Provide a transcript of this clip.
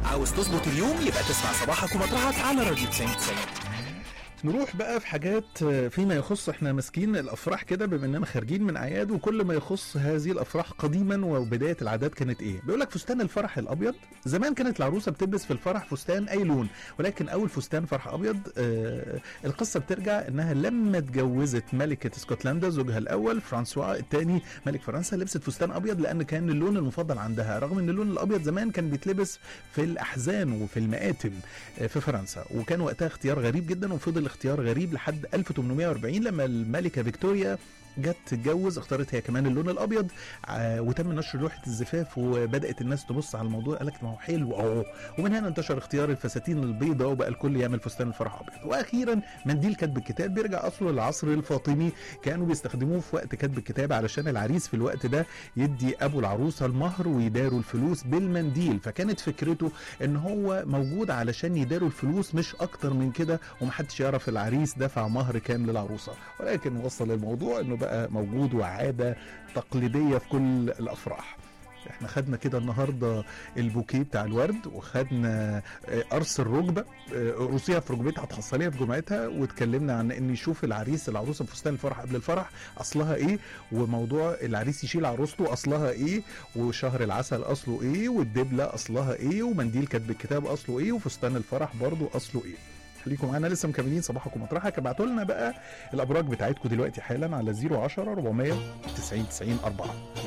عاوز تظبط اليوم يبقى تسمع صباحك ومطرحك على راديو 90 90 نروح بقى في حاجات فيما يخص احنا ماسكين الافراح كده بما اننا خارجين من اعياد وكل ما يخص هذه الافراح قديما وبدايه العادات كانت ايه؟ بيقول لك فستان الفرح الابيض زمان كانت العروسه بتلبس في الفرح فستان اي لون ولكن اول فستان فرح ابيض آه القصه بترجع انها لما اتجوزت ملكه اسكتلندا زوجها الاول فرانسوا الثاني ملك فرنسا لبست فستان ابيض لان كان اللون المفضل عندها رغم ان اللون الابيض زمان كان بيتلبس في الاحزان وفي المآتم آه في فرنسا وكان وقتها اختيار غريب جدا وفضل اختيار غريب لحد 1840 لما الملكه فيكتوريا جت تتجوز اختارت هي كمان اللون الابيض آه وتم نشر لوحه الزفاف وبدات الناس تبص على الموضوع قال لك ما هو حلو اهو ومن هنا انتشر اختيار الفساتين البيضاء وبقى الكل يعمل فستان الفرح ابيض واخيرا منديل كتب الكتاب بيرجع اصله للعصر الفاطمي كانوا بيستخدموه في وقت كتب الكتاب علشان العريس في الوقت ده يدي ابو العروسه المهر ويداروا الفلوس بالمنديل فكانت فكرته ان هو موجود علشان يداروا الفلوس مش اكتر من كده ومحدش يعرف العريس دفع مهر كام للعروسه ولكن وصل الموضوع انه بقى موجود وعاده تقليديه في كل الافراح احنا خدنا كده النهارده البوكيه بتاع الورد وخدنا قرص الركبه روسيا في ركبتها هتحصليها في جمعتها واتكلمنا عن ان يشوف العريس العروسه في فستان الفرح قبل الفرح اصلها ايه وموضوع العريس يشيل عروسته اصلها ايه وشهر العسل اصله ايه والدبله اصلها ايه ومنديل كتب الكتاب اصله ايه وفستان الفرح برضه اصله ايه خليكم معانا لسه مكملين صباحكم مطرحك ابعتوا لنا بقى الابراج بتاعتكم دلوقتي حالا على 010 400 90 90 4